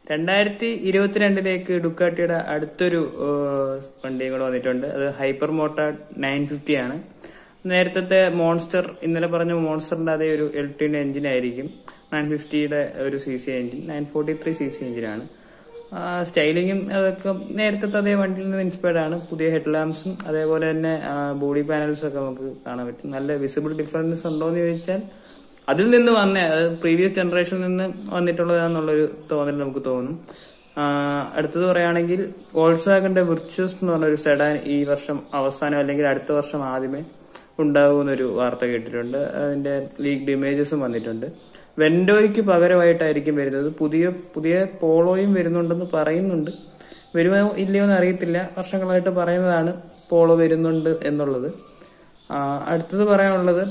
രണ്ടായിരത്തി ഇരുപത്തിരണ്ടിലേക്ക് ഡുക്കാട്ടിയുടെ അടുത്തൊരു ഏഹ്, വണ്ടിയും കൂടെ വന്നിട്ടുണ്ട് അത് ഹൈപ്പർ മോട്ടാർ നയൻ ഫിഫ്റ്റി ആണ് നേരത്തെ മോൺസ്റ്റർ ഇന്നലെ പറഞ്ഞ മോൺസ്റ്ററിന്റെ അതേ ഒരു എൽറ്റിന്റെ എഞ്ചിൻ ആയിരിക്കും നയൻ ഫിഫ്റ്റിയുടെ ഒരു C C engine nine forty three C C എഞ്ചിനാണ് സ്റ്റൈലിങ്ങും അതൊക്കെ നേരത്തെ അതേ വണ്ടിയിൽ നിന്ന് ഇൻസ്പയർഡ് ആണ് പുതിയ ഹെഡ് ലാംപ്സും അതേപോലെ തന്നെ ബോഡി പാനൽസും ഒക്കെ നമുക്ക് കാണാൻ പറ്റും നല്ല വിസിബിൾ ഡിഫറൻസ് ഉണ്ടോ എന്ന് ചോദിച്ചാൽ അതിൽ നിന്ന് വന്ന അതായത് പ്രീവിയസ് ജനറേഷനിൽ നിന്ന് വന്നിട്ടുള്ളതാണെന്നുള്ളൊരു തോന്നൽ നമുക്ക് തോന്നും ആ, അടുത്തത് പറയുകയാണെങ്കിൽ വോൾസാഗിന്റെ വിർച്വസ് എന്ന് പറഞ്ഞ ഒരു സെഡാൻ ഈ വർഷം അവസാനം അല്ലെങ്കിൽ അടുത്ത വർഷം ആദ്യമേ ഉണ്ടാകുമെന്നൊരു വാർത്ത കേട്ടിട്ടുണ്ട് അതിന്റെ ലീഗ്ഡ് ഇമേജസും വന്നിട്ടുണ്ട് വെൻഡോയ്ക്ക് പകരമായിട്ടായിരിക്കും വരുന്നത് പുതിയ പുതിയ പോളോയും വരുന്നുണ്ടെന്ന് പറയുന്നുണ്ട് വരുമോ ഇല്ലയോ എന്ന് അറിയത്തില്ല വർഷങ്ങളായിട്ട് പറയുന്നതാണ് പോളോ വരുന്നുണ്ട് എന്നുള്ളത് ആ, അടുത്തത് പറയാനുള്ളത്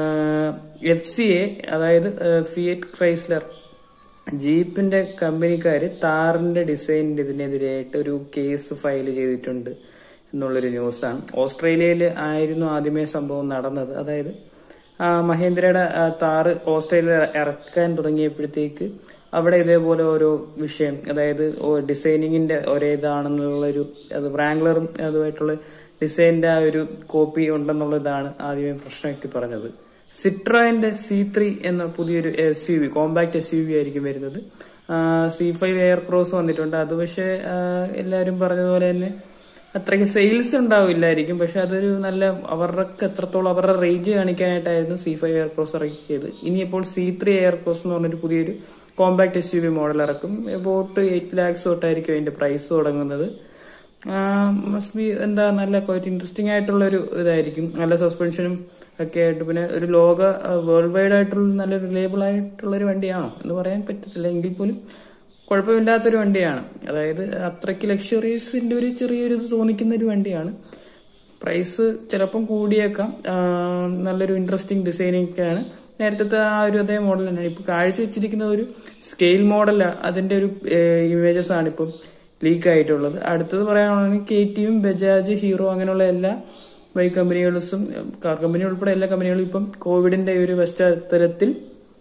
എഫ് സി എ അതായത് ഫിയറ്റ് ക്രൈസ്ലർ ജീപ്പിന്റെ കമ്പനിക്കാര് താറിന്റെ ഡിസൈനിന്റെ ഇതിനെതിരെയായിട്ട് ഒരു കേസ് ഫയൽ ചെയ്തിട്ടുണ്ട് എന്നുള്ളൊരു ന്യൂസാണ് ഓസ്ട്രേലിയയിൽ ആയിരുന്നു ആദ്യമേ സംഭവം നടന്നത് അതായത് ആ, മഹേന്ദ്രയുടെ ആ, താറ് ഓസ്ട്രേലിയ ഇറക്കാൻ തുടങ്ങിയപ്പോഴത്തേക്ക് അവിടെ ഇതേപോലെ ഓരോ വിഷയം അതായത് ഓ- ഡിസൈനിങ്ങിന്റെ ഒരേ ഇതാണെന്നുള്ളൊരു അത് റാംഗ്ലറും അതുമായിട്ടുള്ള ഡിസൈനിന്റെ ആ ഒരു കോപ്പി ഉണ്ടെന്നുള്ളതാണ് ആദ്യമേ പ്രശ്നമാക്കി പറഞ്ഞത് സിട്രോയിന്റെ സി ത്രീ എന്ന പുതിയൊരു S U V compact S U V ആയിരിക്കും വരുന്നത് സി ഫൈവ് എയർ ക്രോസ് വന്നിട്ടുണ്ട് അത് പക്ഷേ ആ, എല്ലാവരും പറഞ്ഞതുപോലെ തന്നെ അത്രയ്ക്ക് സെയിൽസ് ഉണ്ടാവില്ലായിരിക്കും പക്ഷെ അതൊരു നല്ല അവർക്ക് എത്രത്തോളം അവരുടെ റേഞ്ച് കാണിക്കാനായിട്ടായിരുന്നു സി ഫൈവ് എയർ ക്രോസ് ഇറക്കിയത് ഇനിയിപ്പോൾ സി ത്രീ എയർ ക്രോസ് എന്ന് പറഞ്ഞൊരു പുതിയൊരു compact S U V model ഇറക്കും അബൌട്ട് എയ്റ്റ് ലാക്സ് തൊട്ടായിരിക്കും അതിന്റെ പ്രൈസ് തുടങ്ങുന്നത് മസ്റ്റ് ബി എന്താ നല്ല ക്വൈറ്റ് ഇൻട്രസ്റ്റിംഗ് ആയിട്ടുള്ള ഒരു ഇതായിരിക്കും നല്ല സസ്പെൻഷനും ഒക്കെ ആയിട്ട് പിന്നെ ഒരു ലോക വേൾഡ് വൈഡ് ആയിട്ടുള്ള നല്ല റിലയബിൾ ആയിട്ടുള്ള ഒരു വണ്ടിയാണോ എന്ന് പറയാൻ പറ്റത്തില്ല എങ്കിൽ പോലും കുഴപ്പമില്ലാത്തൊരു വണ്ടിയാണ് അതായത് അത്രയ്ക്ക് ലക്ഷറീസിന്റെ ഒരു ചെറിയൊരു ഇത് തോന്നിക്കുന്ന ഒരു വണ്ടിയാണ് പ്രൈസ് ചിലപ്പം കൂടിയേക്കാം ആ, നല്ലൊരു ഇൻട്രസ്റ്റിംഗ് ഡിസൈനിങ് ഒക്കെയാണ് നേരത്തെ ആ ഒരു അതേ മോഡൽ തന്നെയാണ് ഇപ്പൊ കാഴ്ച വെച്ചിരിക്കുന്ന ഒരു സ്കെയിൽ മോഡൽ അതിന്റെ ഒരു ഇമേജസ് ആണ് ഇപ്പം ലീക്ക് ആയിട്ടുള്ളത് അടുത്തത് പറയാനാണെങ്കിൽ കെ ടിയും ബജാജ് ഹീറോ അങ്ങനെയുള്ള എല്ലാ ബൈക്ക് കമ്പനികളും കാർ കമ്പനി ഉൾപ്പെടെ എല്ലാ കമ്പനികളും ഇപ്പം കോവിഡിന്റെ ഈ ഒരു പശ്ചാത്തലത്തിൽ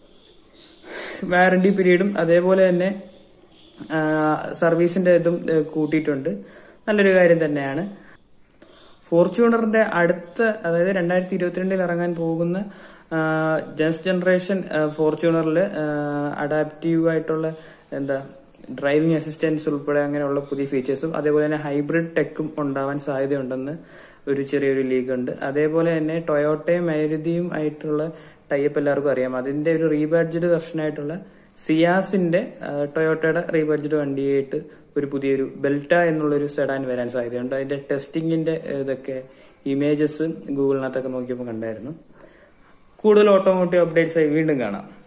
വാറണ്ടി പീരീഡും അതേപോലെ തന്നെ ആ, സർവീസിന്റെ ഇതും ഏ, കൂട്ടിയിട്ടുണ്ട് നല്ലൊരു കാര്യം തന്നെയാണ് ഫോർച്യൂണറിന്റെ അടുത്ത അതായത് രണ്ടായിരത്തി ഇരുപത്തിരണ്ടിൽ ഇറങ്ങാൻ പോകുന്ന ജസ്റ്റ് ജനറേഷൻ ഫോർച്യൂണറിൽ അഡാപ്റ്റീവ് ആയിട്ടുള്ള എന്താ ഡ്രൈവിംഗ് അസിസ്റ്റൻസ് ഉൾപ്പെടെ അങ്ങനെയുള്ള പുതിയ ഫീച്ചേഴ്സും അതേപോലെ തന്നെ ഹൈബ്രിഡ് ടെക്കും ഉണ്ടാവാൻ സാധ്യതയുണ്ടെന്ന് ഒരു ചെറിയൊരു ലീഗ് ഉണ്ട് അതേപോലെ തന്നെ ടൊയോട്ടയും മാരുതിയും ആയിട്ടുള്ള ടൈപ്പ് എല്ലാവർക്കും അറിയാം അതിന്റെ ഒരു റീബഡ്ജഡ് വെർഷനായിട്ടുള്ള സിയാസിന്റെ ആ, ടൊയോട്ടയുടെ റീബഡ്ജഡ് വണ്ടിയായിട്ട് ഒരു പുതിയൊരു ബെൽറ്റ എന്നുള്ളൊരു സെഡാൻ വരാൻ സാധ്യതയുണ്ട് അതിന്റെ ടെസ്റ്റിംഗിന്റെ ഇതൊക്കെ ഇമേജസ് ഗൂഗിളിനകത്തൊക്കെ നോക്കിയപ്പോൾ കണ്ടായിരുന്നു കൂടുതൽ ഓട്ടോമോട്ടീവ് അപ്ഡേറ്റ്സ് ആയി വീണ്ടും കാണാം